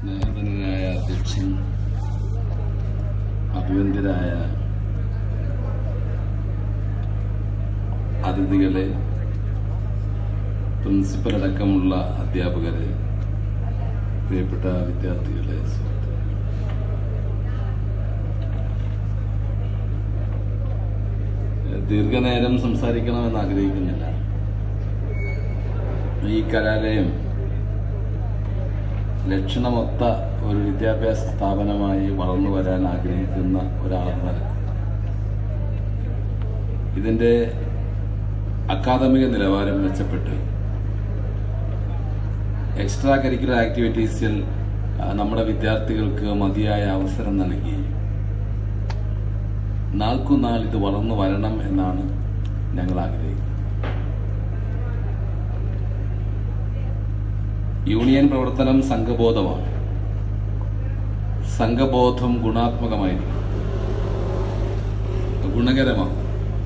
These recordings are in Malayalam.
സ്നേഹധനനായ അധ്യക്ഷൻ അഭിവന്ദ്യരായ അതിഥികളെ പ്രിൻസിപ്പൽ അടക്കമുള്ള അധ്യാപകരെ പ്രിയപ്പെട്ട വിദ്യാർത്ഥികളെ സുഹൃത്തുക്കളെ ദീർഘനേരം സംസാരിക്കണമെന്ന് ആഗ്രഹിക്കുന്നില്ല ഈ കലാലയം ലക്ഷണമൊത്ത ഒരു വിദ്യാഭ്യാസ സ്ഥാപനമായി വളർന്നു വരാൻ ആഗ്രഹിക്കുന്ന ഒരാളെന്ന നിലയ്ക്ക് ഇതിന്റെ അക്കാദമിക നിലവാരം മെച്ചപ്പെട്ട് എക്സ്ട്രാ കരിക്കുലർ ആക്ടിവിറ്റീസിൽ ആ, നമ്മുടെ വിദ്യാർത്ഥികൾക്ക് മതിയായ അവസരം നൽകി നാൾക്കുനാൾ ഇത് വളർന്നു വരണം എന്നാണ് ഞങ്ങൾ ആഗ്രഹിക്കുന്നത് യൂണിയൻ പ്രവർത്തനം സംഘബോധമാണ് സംഘബോധം ഗുണാത്മകമായിരിക്കും ഗുണകരമാണ്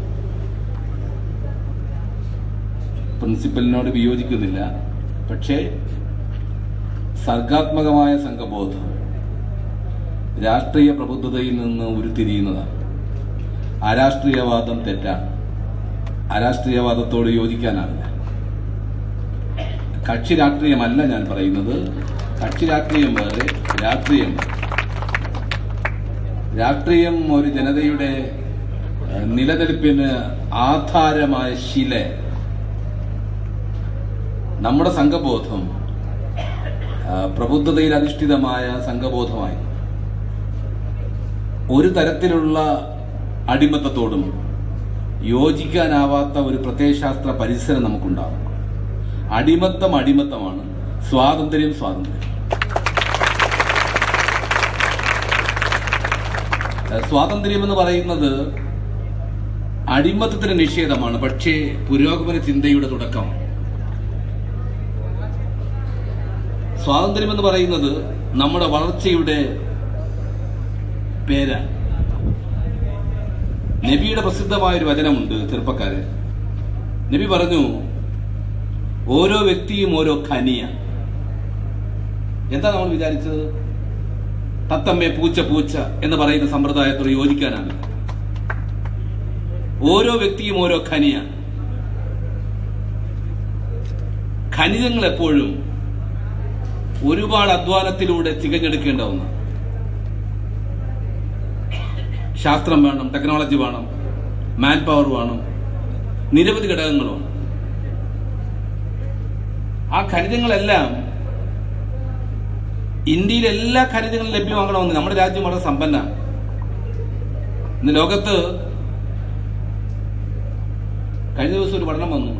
പ്രിൻസിപ്പലിനോട് വിയോജിക്കുന്നില്ല പക്ഷേ സർഗാത്മകമായ സംഘബോധം രാഷ്ട്രീയ പ്രബുദ്ധതയിൽ നിന്ന് ഉരുത്തിരിയുന്നതാണ് അരാഷ്ട്രീയവാദം തെറ്റാണ് അരാഷ്ട്രീയവാദത്തോട് യോജിക്കാനാവില്ല കക്ഷി രാഷ്ട്രീയമല്ല ഞാൻ പറയുന്നത് കക്ഷി രാഷ്ട്രീയം വേറെ രാഷ്ട്രീയം വേറെ. രാഷ്ട്രീയം ഒരു ജനതയുടെ ഏഹ്, നിലനിൽപ്പിന് ആധാരമായ ശില നമ്മുടെ സംഘബോധം ആ, പ്രബുദ്ധതയിൽ അധിഷ്ഠിതമായ സംഘബോധമായി ഒരു തരത്തിലുള്ള അടിമത്തത്തോടും യോജിക്കാനാവാത്ത ഒരു പ്രത്യയശാസ്ത്ര പരിസരം നമുക്കുണ്ടാകും അടിമത്തം അടിമത്തമാണ് സ്വാതന്ത്ര്യം സ്വാതന്ത്ര്യം ഏഹ് സ്വാതന്ത്ര്യം എന്ന് പറയുന്നത് അടിമത്തത്തിന് നിഷേധമാണ് പക്ഷേ പുരോഗമന ചിന്തയുടെ തുടക്കമാണ് സ്വാതന്ത്ര്യം എന്ന് പറയുന്നത് നമ്മുടെ വളർച്ചയുടെ പേരാണ് നബിയുടെ പ്രസിദ്ധമായ ഒരു വചനമുണ്ട് ചെറുപ്പക്കാരെ നബി പറഞ്ഞു ഓരോ വ്യക്തിയും ഓരോ ഖനിയ എന്താ നമ്മൾ വിചാരിച്ചത് തത്തമ്മേ പൂച്ച പൂച്ച എന്ന് പറയുന്ന സമ്പ്രദായത്തോട് യോജിക്കാനാണ് ഓരോ വ്യക്തിയും ഓരോ ഖനിയ ഖനിജങ്ങൾ എപ്പോഴും ഒരുപാട് അധ്വാനത്തിലൂടെ തികഞ്ഞെടുക്കേണ്ട ഒന്നാണ് ശാസ്ത്രം വേണം ടെക്നോളജി വേണം മാൻ പവർ വേണം നിരവധി ഘടകങ്ങൾ വേണം ആ ഖനിജങ്ങളെല്ലാം ഇന്ത്യയിൽ എല്ലാ ഖനിജങ്ങളും ലഭ്യമാകണമെന്ന് നമ്മുടെ രാജ്യം വളരെ സമ്പന്നമാണ് ഇന്ന് ലോകത്ത് കഴിഞ്ഞ ദിവസം ഒരു പഠനം വന്നു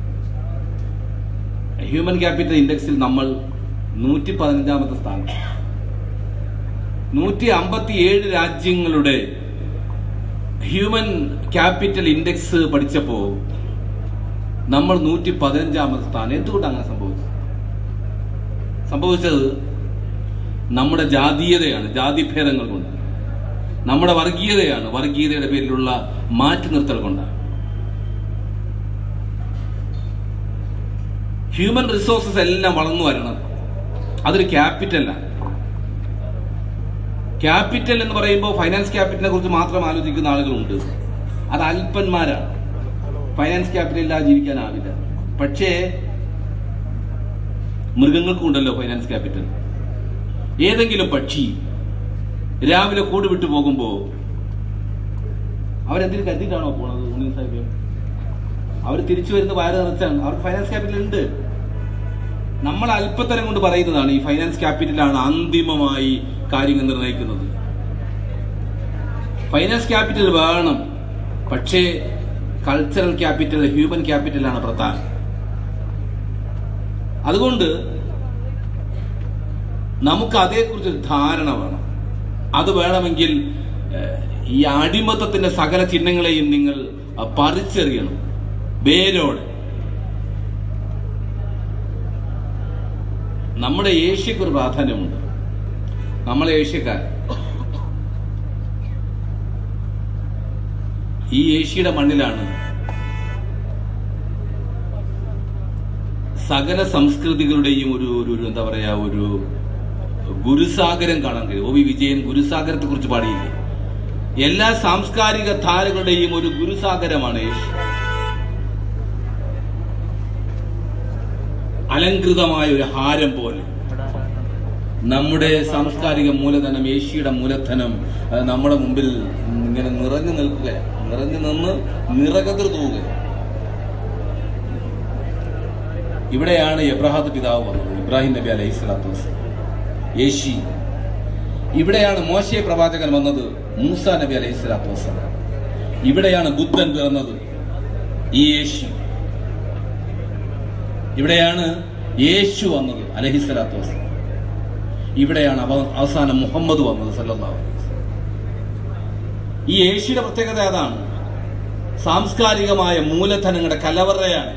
ഹ്യൂമൻ ക്യാപിറ്റൽ ഇൻഡെക്സിൽ നമ്മൾ നൂറ്റി പതിനഞ്ചാമത്തെ സ്ഥാനം നൂറ്റി അമ്പത്തിയേഴ് രാജ്യങ്ങളുടെ ഹ്യൂമൻ ക്യാപിറ്റൽ ഇൻഡെക്സ് പഠിച്ചപ്പോ നമ്മൾ നൂറ്റി പതിനഞ്ചാമത്തെ സ്ഥാനം എന്തുകൊണ്ട് അങ്ങനെ സംഭവിച്ചു സംഭവിച്ചത് നമ്മുടെ ജാതീയതയാണ് ജാതിഭേദങ്ങൾ കൊണ്ട് നമ്മുടെ വർഗീയതയാണ് വർഗീയതയുടെ പേരിലുള്ള മാറ്റി നിർത്തൽ കൊണ്ടാണ് ഹ്യൂമൻ റിസോഴ്സസ് എല്ലാം വളർന്നു വരണം അതൊരു ക്യാപിറ്റലാണ് ക്യാപിറ്റൽ എന്ന് പറയുമ്പോൾ ഫൈനാൻസ് ക്യാപിറ്റലിനെ കുറിച്ച് മാത്രം ആലോചിക്കുന്ന ആളുകളുണ്ട് അത് അല്പന്മാരാണ് ഫൈനാൻസ് ക്യാപിറ്റൽ ഇല്ലാതെ ജീവിക്കാനാവില്ല പക്ഷേ മൃഗങ്ങൾക്കും ഉണ്ടല്ലോ ഫൈനാൻസ് ക്യാപിറ്റൽ ഏതെങ്കിലും പക്ഷി രാവിലെ കൂട് വിട്ടു പോകുമ്പോ അവരെന്തിനും കരുതിയിട്ടാണോ പോണത് ഉണ്ണി സാഹിബ് അവർ തിരിച്ചു വരുന്ന വയറ് നിറച്ചാണ് അവർക്ക് ഫൈനാൻസ് ക്യാപിറ്റൽ ഉണ്ട് നമ്മൾ അല്പത്തരം കൊണ്ട് പറയുന്നതാണ് ഈ ഫൈനാൻസ് ക്യാപിറ്റലാണ് അന്തിമമായി കാര്യങ്ങൾ നിർണ്ണയിക്കുന്നത് ഫൈനാൻസ് ക്യാപിറ്റൽ വേണം പക്ഷേ കൾച്ചറൽ ക്യാപിറ്റൽ ഹ്യൂമൻ ക്യാപിറ്റലാണ് പ്രധാനം അതുകൊണ്ട് നമുക്ക് അതേക്കുറിച്ചൊരു ധാരണ വേണം അത് വേണമെങ്കിൽ ഏഹ്, ഈ അടിമത്തത്തിന്റെ സകല ചിഹ്നങ്ങളെയും നിങ്ങൾ അഹ്, പറിച്ചെറിയണം വേരോടെ നമ്മുടെ ഏഷ്യക്കൊരു പ്രാധാന്യമുണ്ട് നമ്മളെ ഏഷ്യക്കാർ ഈ ഏഷ്യയുടെ മണ്ണിലാണ് സകല സംസ്കൃതികളുടെയും ഒരു ഒരു ഒരു എന്താ പറയാ ഒരു ഗുരുസാഗരം കാണാൻ കഴിയും ഒ വി വിജയൻ ഗുരുസാഗരത്തെ കുറിച്ച് പാടിയില്ലേ എല്ലാ സാംസ്കാരിക ധാരകളുടെയും ഒരു ഗുരുസാഗരമാണ് യേശു അലങ്കൃതമായ ഒരു ഹാരം പോലെ നമ്മുടെ സാംസ്കാരിക മൂലധനം ഏഷ്യയുടെ മൂലധനം അത് നമ്മുടെ മുമ്പിൽ ഇങ്ങനെ നിറഞ്ഞു നിൽക്കുക നിറഞ്ഞു നിന്ന് നിറകതിർ തൂവുക ഇവിടെയാണ് എബ്രഹാത്ത് പിതാവ് വന്നത് ഇബ്രാഹിം നബി അലൈഹി സ്വലാത്തു വസ്സലാം യേശി ഇവിടെയാണ് മോശെ പ്രവാചകൻ വന്നത് മൂസ നബി അലൈഹി സ്വലാത്തു വസ്സലാം ഇവിടെയാണ് ബുദ്ധൻ പിറന്നത് ഈ യേശു ഇവിടെയാണ് യേശു വന്നത് അലഹി സ്വലാത്തു വസ്സലാം ഇവിടെയാണ് അവ- അവസാനം മുഹമ്മദ് വന്നത് സല്ലല്ലാഹു അലൈഹി വസല്ലം. ഈ യേശുയുടെ പ്രത്യേകത അതാണ് സാംസ്കാരികമായ മൂലധനങ്ങളുടെ കലവറയാണ്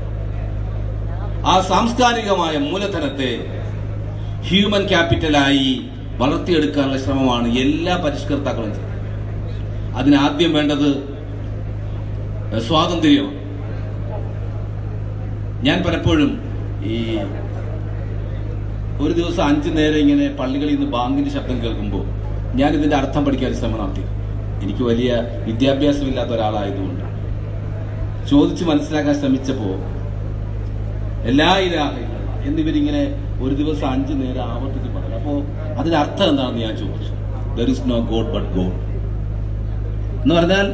ആ സാംസ്കാരികമായ മൂലധനത്തെ ഹ്യൂമൻ ക്യാപിറ്റലായി വളർത്തിയെടുക്കാനുള്ള ശ്രമമാണ് എല്ലാ പരിഷ്കർത്താക്കളും ചെയ്യുന്നത് അതിനാദ്യം വേണ്ടത് സ്വാതന്ത്ര്യമാണ് ഞാൻ പലപ്പോഴും ഈ ഒരു ദിവസം അഞ്ചു നേരം ഇങ്ങനെ പള്ളികളിൽ നിന്ന് ബാങ്കിന്റെ ശബ്ദം കേൾക്കുമ്പോൾ ഞാൻ ഇതിന്റെ അർത്ഥം പഠിക്കാൻ ശ്രമം നടത്തി എനിക്ക് വലിയ വിദ്യാഭ്യാസമില്ലാത്ത ഒരാളായതുകൊണ്ട് ചോദിച്ച് മനസ്സിലാക്കാൻ ശ്രമിച്ചപ്പോൾ എല്ലാ ഇലാഹയും എന്നിവരിങ്ങനെ ഒരു ദിവസം അഞ്ചു നേരം ആവർത്തിച്ച് പറഞ്ഞു അപ്പോൾ അതിന്റെ അർത്ഥം എന്താണെന്ന് ഞാൻ ചോദിച്ചു there is no god but god എന്ന് പറഞ്ഞാൽ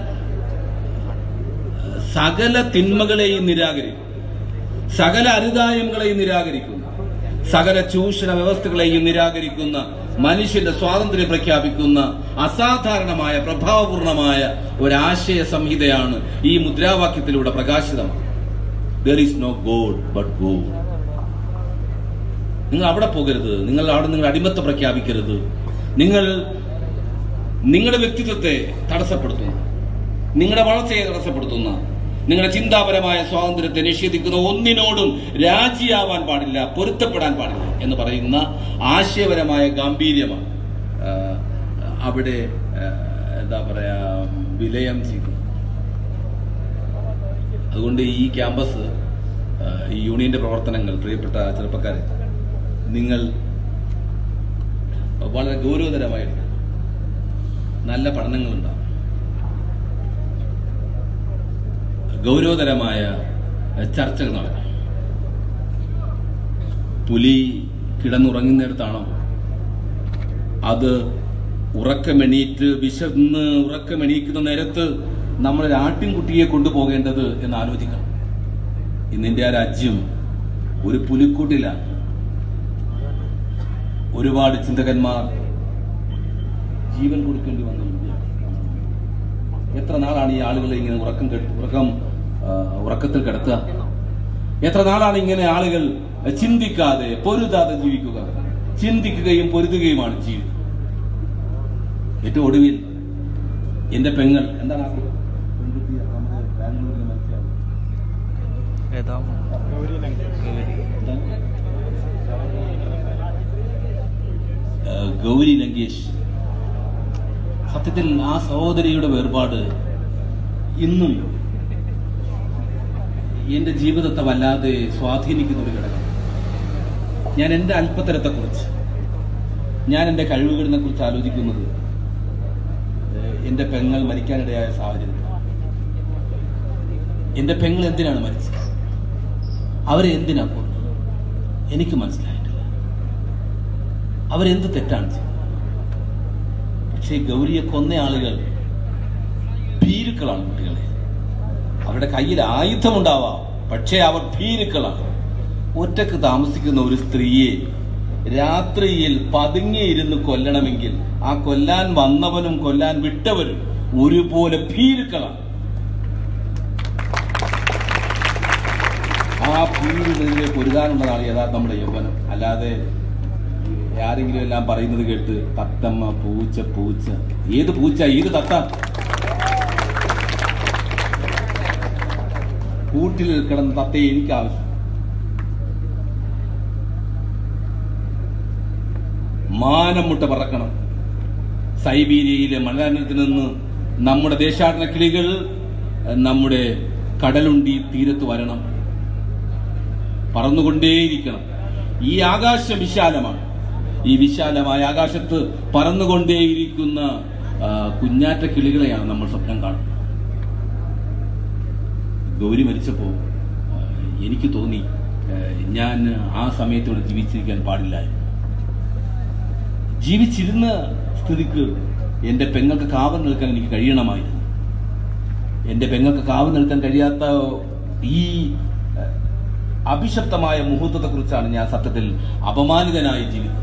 സകല തിന്മകളെയും നിരാകരിക്കും സകല അരുതായ്മകളെയും നിരാകരിക്കുന്ന സകല ചൂഷണ വ്യവസ്ഥകളെയും നിരാകരിക്കുന്ന മനുഷ്യന്റെ സ്വാതന്ത്ര്യം പ്രഖ്യാപിക്കുന്ന അസാധാരണമായ പ്രഭാവപൂർണമായ ഒരാശയ സംഹിതയാണ് ഈ മുദ്രാവാക്യത്തിലൂടെ പ്രകാശിതമാണ് there is no god but god നിങ്ങൾ അവിടെ പോകരുത് നിങ്ങൾ അവിടെ നിങ്ങൾ അടിമത്തം പ്രഖ്യാപിക്കരുത് നിങ്ങൾ നിങ്ങളുടെ വ്യക്തിത്വത്തെ തടസ്സപ്പെടുത്തുന്നു നിങ്ങളുടെ വളർച്ചയെ തടസ്സപ്പെടുത്തുന്ന നിങ്ങളുടെ ചിന്താപരമായ സ്വാതന്ത്ര്യത്തെ നിഷേധിക്കുന്ന ഒന്നിനോടും രാജിയാവാൻ പാടില്ല പൊരുത്തപ്പെടാൻ പാടില്ല എന്ന് പറയുന്ന ആശയപരമായ ഗാംഭീര്യമാണ് ആ, അവിടെ ആ, എന്താ പറയാ വിലയം ചെയ്യുന്നത് അതുകൊണ്ട് ഈ ക്യാമ്പസ് ആ, ഈ യൂണിയന്റെ പ്രവർത്തനങ്ങൾ പ്രിയപ്പെട്ട ചെറുപ്പക്കാരെ നിങ്ങൾ വളരെ ഗൗരവതരമായിട്ട് നല്ല പഠനങ്ങളുണ്ടാവും ഗൗരവതരമായ ചർച്ചകൾ നടക്കും പുലി കിടന്നുറങ്ങുന്നിടത്താണോ അത് ഉറക്കമെണീറ്റ് വിശന്ന് ഉറക്കമെണീക്കുന്ന നേരത്ത് നമ്മൾ ഒരു ആട്ടിൻകുട്ടിയെ കൊണ്ടുപോകേണ്ടത് എന്ന് ആലോചിക്കണം ഇന്ന് ഇന്ത്യ രാജ്യം ഒരു പുലിക്കൂട്ടിലാണ് ഒരുപാട് ചിന്തകന്മാർ ജീവൻ കൊടുക്കേണ്ടി വന്ന ഇന്ത്യ എത്ര നാളാണ് ഈ ആളുകളെ ഇങ്ങനെ ഉറക്കം കെട്ട്- ഉറക്കം ആ, ഉറക്കത്തിൽ കിടത്തുക എത്ര നാളാണ് ഇങ്ങനെ ആളുകൾ ചിന്തിക്കാതെ പൊരുതാതെ ജീവിക്കുക ചിന്തിക്കുകയും പൊരുതുകയുമാണ് ജീവിതം ഏറ്റവും ഒടുവിൽ എന്റെ പെങ്ങൾ എന്താണ് ആ പെൺകുട്ടി നമ്മുടെ ബാംഗ്ലൂരിലെ മത്സ്യം ഏതാ ഏഹ് ഗൗരി ലങ്കേഷ് സത്യത്തിൽ ആ സഹോദരിയുടെ വേർപാട് ഇന്നും എന്റെ ജീവിതത്തെ വല്ലാതെ സ്വാധീനിക്കുന്ന ഒരു ഘടകം ഞാൻ എന്റെ അല്പത്തരത്തെക്കുറിച്ച് ഞാൻ എന്റെ കഴിവുകളിനെ കുറിച്ച് ആലോചിക്കുന്നത് ഏഹ് എന്റെ പെങ്ങൾ മരിക്കാനിടയായ സാഹചര്യം എന്റെ പെങ്ങൾ എന്തിനാണ് മരിച്ചത് അവരെ എന്തിനാ കൊന്നത് എനിക്ക് മനസ്സിലായിട്ടില്ല അവരെന്ത് തെറ്റാണ് ചെയ്തത് പക്ഷേ ഗൗരിയെ കൊന്ന ആളുകൾ ഭീരുക്കളാണ് കുട്ടികളെ അവരുടെ കയ്യിൽ ആയുധമുണ്ടാവാം പക്ഷേ അവർ ഭീരുക്കളാണ് ഒറ്റക്ക് താമസിക്കുന്ന ഒരു സ്ത്രീയെ രാത്രിയിൽ പതുങ്ങിയിരുന്ന് കൊല്ലണമെങ്കിൽ ആ കൊല്ലാൻ വന്നവനും കൊല്ലാൻ വിട്ടവരും ഒരുപോലെ ഭീരുക്കളാണ് ആ ഭീരുനെതിരെ പൊരുതാനുള്ളതാണ് യഥാർത്ഥ നമ്മുടെ യൗവനം അല്ലാതെ ആരെങ്കിലും എല്ലാം പറയുന്നത് കേട്ട് തത്തമ്മ പൂച്ച പൂച്ച ഏത് പൂച്ച ഏത് തത്ത കൂട്ടിൽ കിടന്ന തത്തയെ എനിക്ക് ആവശ്യം മാനം മുട്ട പറക്കണം സൈബീരിയയിലെ മലയാളത്തിൽ നിന്ന് നമ്മുടെ ദേശാടന കിളികൾ നമ്മുടെ കടലുണ്ടി തീരത്ത് വരണം പറന്നുകൊണ്ടേയിരിക്കണം ഈ ആകാശം വിശാലമാണ് ഈ വിശാലമായ ആകാശത്ത് പറന്നുകൊണ്ടേയിരിക്കുന്ന ആ, കുഞ്ഞാറ്റ കിളികളെയാണ് നമ്മൾ സ്വപ്നം കാണുന്നത് ഗൗരി മരിച്ചപ്പോൾ ആ, എനിക്ക് തോന്നി ആ, ഞാൻ ആ സമയത്തോട് ജീവിച്ചിരിക്കാൻ പാടില്ലായിരുന്നു ജീവിച്ചിരുന്ന സ്ഥിതിക്ക് എന്റെ പെങ്ങൾക്ക് കാവൽ നിൽക്കാൻ എനിക്ക് കഴിയണമായിരുന്നു എന്റെ പെങ്ങൾക്ക് കാവൽ നിൽക്കാൻ കഴിയാത്ത ഈ ആ, അഭിശപ്തമായ മുഹൂർത്തത്തെ കുറിച്ചാണ് ഞാൻ സത്യത്തിൽ അപമാനിതനായി ജീവിക്കുന്നത്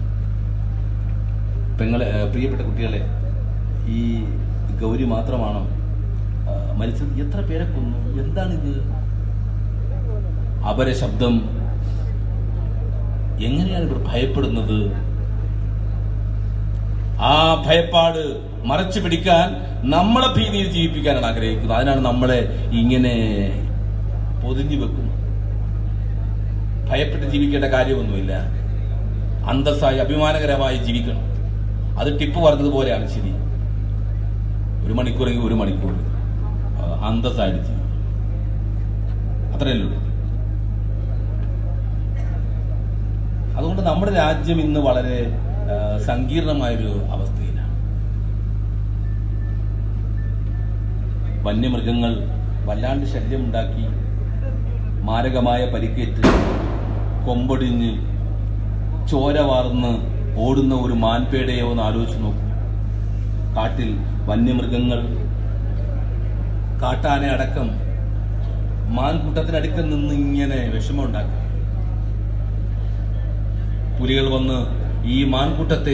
പെങ്ങളെ ആ, പ്രിയപ്പെട്ട കുട്ടികളെ ഈ ഗൗരി മാത്രമാണോ ആ, മരിച്ചത് എത്ര പേരെ കൊന്നു എന്താണിത് അപര ശബ്ദം എങ്ങനെയാണ് ഇവർ ഭയപ്പെടുന്നത് ആ ഭയപ്പാട് മറച്ചു പിടിക്കാൻ നമ്മളെ ഭീതിയിൽ ജീവിപ്പിക്കാനാണ് ആഗ്രഹിക്കുന്നത് അതിനാണ് നമ്മളെ ഇങ്ങനെ പൊതിഞ്ഞു വെക്കുന്നത് ഭയപ്പെട്ട് ജീവിക്കേണ്ട കാര്യമൊന്നുമില്ല അന്തസ്സായി അഭിമാനകരമായി ജീവിക്കണം അത് ടിപ്പ് പറഞ്ഞതുപോലെയാണ് ശരി ഒരു മണിക്കൂറെങ്കിൽ ഒരു മണിക്കൂർ ആ, അന്തസ്സായിട്ട് ജീവിക്കണം അത്രയല്ലേ ഉള്ളൂ അതുകൊണ്ട് നമ്മുടെ രാജ്യം ഇന്ന് വളരെ ആ, സങ്കീർണമായൊരു അവസ്ഥയിലാണ് വന്യമൃഗങ്ങൾ വല്ലാണ്ട് ശല്യമുണ്ടാക്കി മാരകമായ പരിക്കേറ്റ് കൊമ്പൊടിഞ്ഞ് ചോര വാർന്ന് ഓടുന്ന ഒരു മാൻപേടയോ ഒന്ന് ആലോചിച്ച് നോക്കൂ കാട്ടിൽ വന്യമൃഗങ്ങൾ കാട്ടാന അടക്കം മാൻകൂട്ടത്തിനടുക്കൽ നിന്ന് ഇങ്ങനെ വിഷമമുണ്ടാക്കി പുലികൾ വന്ന് ഈ മാൻകൂട്ടത്തെ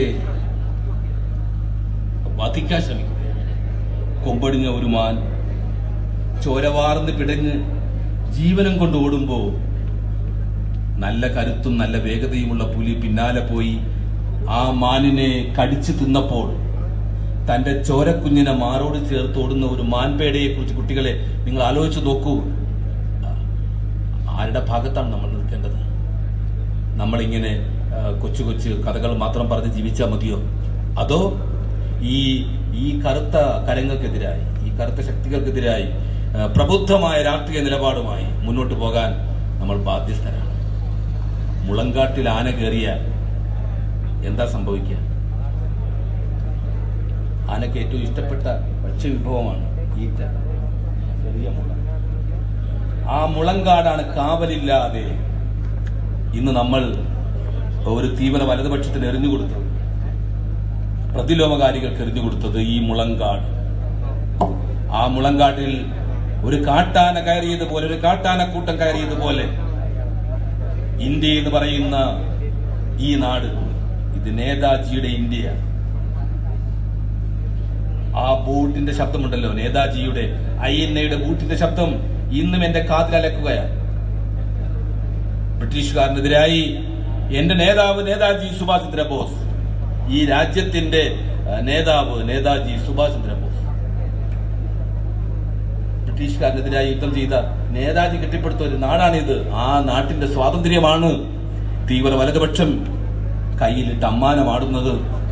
വധിക്കാൻ ശ്രമിക്കുകയാണ് കൊമ്പടിഞ്ഞ ഒരു മാൻ ചോരവാർന്ന് പിടഞ്ഞ് ജീവനം കൊണ്ട് ഓടുമ്പോ നല്ല കരുത്തും നല്ല വേഗതയുമുള്ള പുലി പിന്നാലെ പോയി ആ മാനിനെ കടിച്ചു തിന്നപ്പോൾ തന്റെ ചോരക്കുഞ്ഞിനെ മാറോട് ചേർത്ത് ഓടുന്ന ഒരു മാൻപേടയെ കുറിച്ച് കുട്ടികളെ നിങ്ങൾ ആലോചിച്ച് നോക്കൂ ആരുടെ ഭാഗത്താണ് നമ്മൾ നിൽക്കേണ്ടത് നമ്മളിങ്ങനെ ആ, കൊച്ചു കൊച്ചു കഥകൾ മാത്രം പറഞ്ഞ് ജീവിച്ചാൽ മതിയോ അതോ ഈ ഈ കറുത്ത കരങ്ങൾക്കെതിരായി ഈ കറുത്ത ശക്തികൾക്കെതിരായി ആ, പ്രബുദ്ധമായ രാഷ്ട്രീയ നിലപാടുമായി മുന്നോട്ട് പോകാൻ നമ്മൾ ബാധ്യസ്ഥരാണ് മുളങ്കാട്ടിൽ ആന കയറിയ എന്താ സംഭവിക്കുക ആനക്ക് ഏറ്റവും ഇഷ്ടപ്പെട്ട ഭക്ഷ്യവിഭവമാണ് ഈറ്റ ചെറിയ മുള ആ മുളങ്കാടാണ് കാവലില്ലാതെ ഇന്ന് നമ്മൾ ഒരു തീവ്ര വലതുപക്ഷത്തിന് എറിഞ്ഞു കൊടുത്തത് പ്രതിലോമകാരികൾക്ക് എറിഞ്ഞു കൊടുത്തത് ഈ മുളങ്കാട് ആ മുളങ്കാട്ടിൽ ഒരു കാട്ടാന കയറിയതുപോലെ ഒരു കാട്ടാനക്കൂട്ടം കയറിയതുപോലെ ഇന്ത്യ എന്ന് പറയുന്ന ഈ നാട് ഇത് നേതാജിയുടെ ഇന്ത്യ ആ ബൂട്ടിന്റെ ശബ്ദമുണ്ടല്ലോ നേതാജിയുടെ ഐ എൻ എയുടെ ബൂട്ടിന്റെ ശബ്ദം ഇന്നും എന്റെ കാതിലലക്കുകയാണ് ബ്രിട്ടീഷുകാരനെതിരായി എന്റെ നേതാവ് നേതാജി സുഭാഷ് ചന്ദ്ര ബോസ് ഈ രാജ്യത്തിന്റെ ആ, നേതാവ് നേതാജി സുഭാഷ് ചന്ദ്ര ബോസ് ബ്രിട്ടീഷുകാരനെതിരായി യുദ്ധം ചെയ്ത നേതാജി കെട്ടിപ്പടുത്ത ഒരു നാടാണിത് ആ നാട്ടിന്റെ സ്വാതന്ത്ര്യമാണ് തീവ്ര വലതുപക്ഷം കയ്യിലിട്ട് അമ്മാനമാടുന്നത്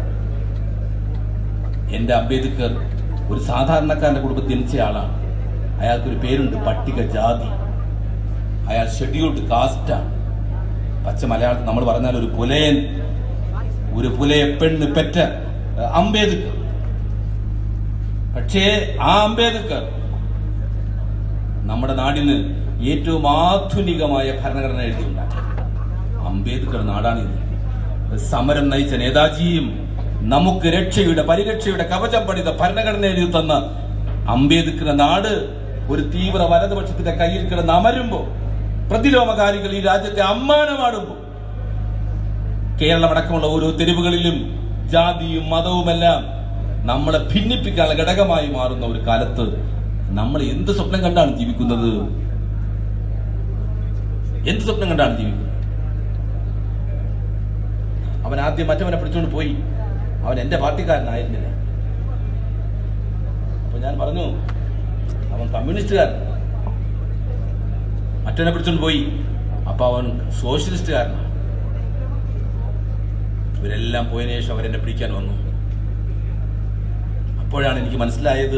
എന്റെ അംബേദ്കർ ഒരു സാധാരണക്കാരന്റെ കുടുംബത്തിൽ ജനിച്ച ആളാണ് അയാൾക്കൊരു പേരുണ്ട് പട്ടിക ജാതി അയാൾ ഷെഡ്യൂൾഡ് കാസ്റ്റാണ് പച്ച മലയാളത്തിൽ നമ്മൾ പറഞ്ഞാൽ ഒരു പുലയൻ ഒരു പുലയെ പെണ്ണ് പെറ്റ അഹ്, അംബേദ്കർ പക്ഷേ ആ അംബേദ്കർ നമ്മുടെ നാടിന് ഏറ്റവും ആധുനികമായ ഭരണഘടന എഴുതിയുണ്ടാക്കി അംബേദ്കർ നാടാണിത് സമരം നയിച്ച നേതാജിയും നമുക്ക് രക്ഷയുടെ പരിരക്ഷയുടെ കവചം പണിത ഭരണഘടന എഴുതി തന്ന അംബേദ്കർ നാട് ഒരു തീവ്ര വലതുപക്ഷത്തിന്റെ കയ്യിൽ കിടന്ന് അമരുമ്പോ പ്രതിലോമകാരികൾ ഈ രാജ്യത്തെ അമ്മാനമാടുമ്പോ കേരളമടക്കമുള്ള ഓരോ തെരുവുകളിലും ജാതിയും മതവുമെല്ലാം നമ്മളെ ഭിന്നിപ്പിക്കാനുള്ള ഘടകമായി മാറുന്ന ഒരു കാലത്ത് നമ്മൾ എന്ത് സ്വപ്നം കണ്ടാണ് ജീവിക്കുന്നത് എന്ത് സ്വപ്നം കണ്ടാണ് ജീവിക്കുന്നത് അവൻ ആദ്യം മറ്റവനെ പിടിച്ചുകൊണ്ട് പോയി അവൻ എന്റെ പാർട്ടിക്കാരനായിരുന്നില്ല അപ്പൊ ഞാൻ പറഞ്ഞു അവൻ കമ്മ്യൂണിസ്റ്റുകാരൻ മറ്റവനെ പിടിച്ചുകൊണ്ട് പോയി അപ്പൊ അവൻ സോഷ്യലിസ്റ്റുകാരനാണ് ഇവരെല്ലാം പോയതിനു ശേഷം അവരെന്നെ പിടിക്കാൻ വന്നു അപ്പോഴാണ് എനിക്ക് മനസ്സിലായത്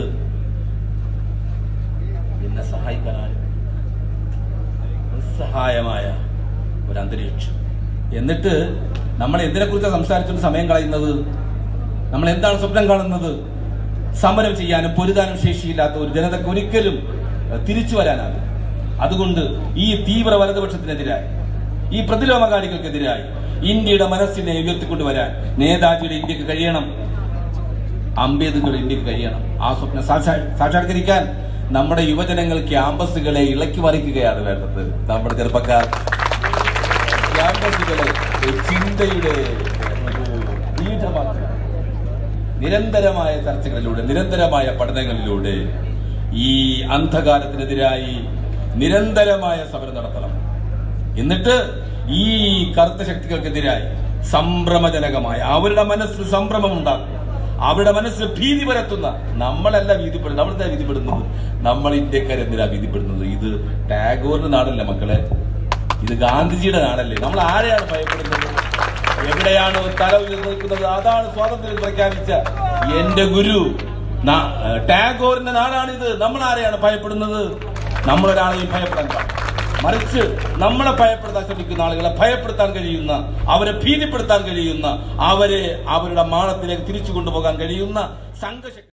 എന്നെ സഹായിക്കാൻ ആരും നിസ്സഹായമായ ഒരു അന്തരീക്ഷം എന്നിട്ട് നമ്മൾ എന്തിനെ കുറിച്ചാണ് സംസാരിച്ചുകൊണ്ട് സമയം കളയുന്നത് നമ്മൾ എന്താണ് സ്വപ്നം കാണുന്നത് സമരം ചെയ്യാനും പൊരുതാനും ശേഷിയില്ലാത്ത ഒരു ജനതയ്ക്ക് ഒരിക്കലും ഏഹ്, തിരിച്ചു വരാനാകും അതുകൊണ്ട് ഈ തീവ്ര വലതുപക്ഷത്തിനെതിരായി ഈ പ്രതിലോമകാരികൾക്കെതിരായി ഇന്ത്യയുടെ മനസ്സിനെ ഉയർത്തിക്കൊണ്ടുവരാൻ നേതാജിയുടെ ഇന്ത്യക്ക് കഴിയണം അംബേദ്കറുടെ ഇന്ത്യക്ക് കഴിയണം ആ സ്വപ്നം സാക്ഷാ- സാക്ഷാത്കരിക്കാൻ നമ്മുടെ യുവജനങ്ങൾ ക്യാമ്പസുകളെ ഇളക്കി മറിക്കുകയാണ് വേണ്ടത് നമ്മുടെ ചെറുപ്പക്കാർ ക്യാമ്പസുകളെ ചിന്തയുടെ ഒരു പീഠമാക്കുക നിരന്തരമായ ചർച്ചകളിലൂടെ നിരന്തരമായ പഠനങ്ങളിലൂടെ ഈ അന്ധകാരത്തിനെതിരായി നിരന്തരമായ സമരം നടത്തണം എന്നിട്ട് ഈ കറുത്ത ശക്തികൾക്കെതിരായി സംഭ്രമജനകമായ അവരുടെ മനസ്സിൽ സംഭ്രമം ഉണ്ടാക്കും അവരുടെ മനസ്സിൽ ഭീതി പരത്തുന്ന നമ്മളല്ല ഭീതിപ്പെടുന്നത് നമ്മളെന്താ ഭീതിപ്പെടുന്നത് നമ്മൾ ഇന്ത്യക്കാരെന്തിനാ ഭീതിപ്പെടുന്നത് ഇത് ടാഗോറിന്റെ നാടല്ലേ മക്കളെ ഇത് ഗാന്ധിജിയുടെ നാടല്ലേ നമ്മൾ ആരെയാണ് ഭയപ്പെടുന്നത് എവിടെയാണ് തല ഉയർന്നു നിൽക്കുന്നത് അതാണ് സ്വാതന്ത്ര്യം പ്രഖ്യാപിച്ച എന്റെ ഗുരു ന- ടാഗോറിന്റെ നാടാണിത് നമ്മൾ ആരെയാണ് ഭയപ്പെടുന്നത് നമ്മളൊരാളെയും ഭയപ്പെടാൻ പാടില്ല മറിച്ച് നമ്മളെ ഭയപ്പെടുത്താൻ ശ്രമിക്കുന്ന ആളുകളെ ഭയപ്പെടുത്താൻ കഴിയുന്ന അവരെ ഭീതിപ്പെടുത്താൻ കഴിയുന്ന അവരെ അവരുടെ മാളത്തിലേക്ക് തിരിച്ചു കൊണ്ടുപോകാൻ കഴിയുന്ന സംഘശക്തി